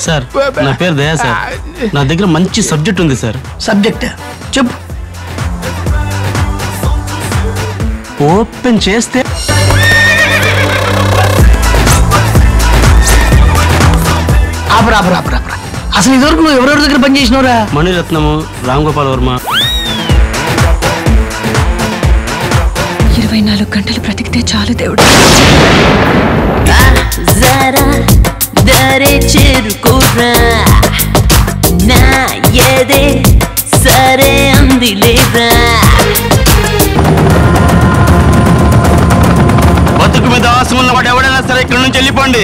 sir నా పేరు దయా సార్ నా దగ్గర మంచి సబ్జెక్ట్ ఉంది సార్ సబ్జెక్ట్ చెప్పు ఓపెన్ చేస్తే ఆపరా ఆపరా ఆపరా ఆపరా అసలు ఇదివరకు నువ్వు ఎవరెవరి దగ్గర పనిచేసినవరా మణిరత్నము రామ్ గోపాల్ వర్మ ఇరవై నాలుగు గంటలు బ్రతికితే చాలు దేవుడు జరా దరే చేరుకోరా నా ఏదే సరే అందిలేరా బతుకు మీద ఆశ ఉన్నవాడు ఎవడైనా సరే ఇక్కడ నుంచి వెళ్ళిపోండి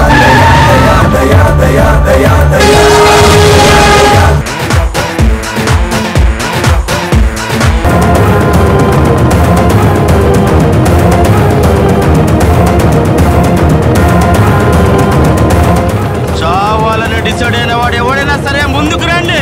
చావాలని డిసైడ్ అయిన వాడు ఎవడైనా సరే ముందుకు రండి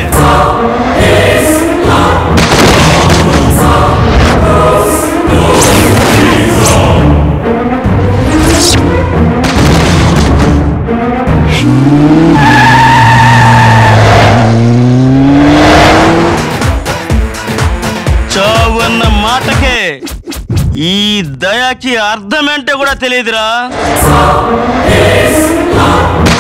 చావు అన్న మాటకే ఈ దయకి అర్థం ఏంటో కూడా తెలియదురా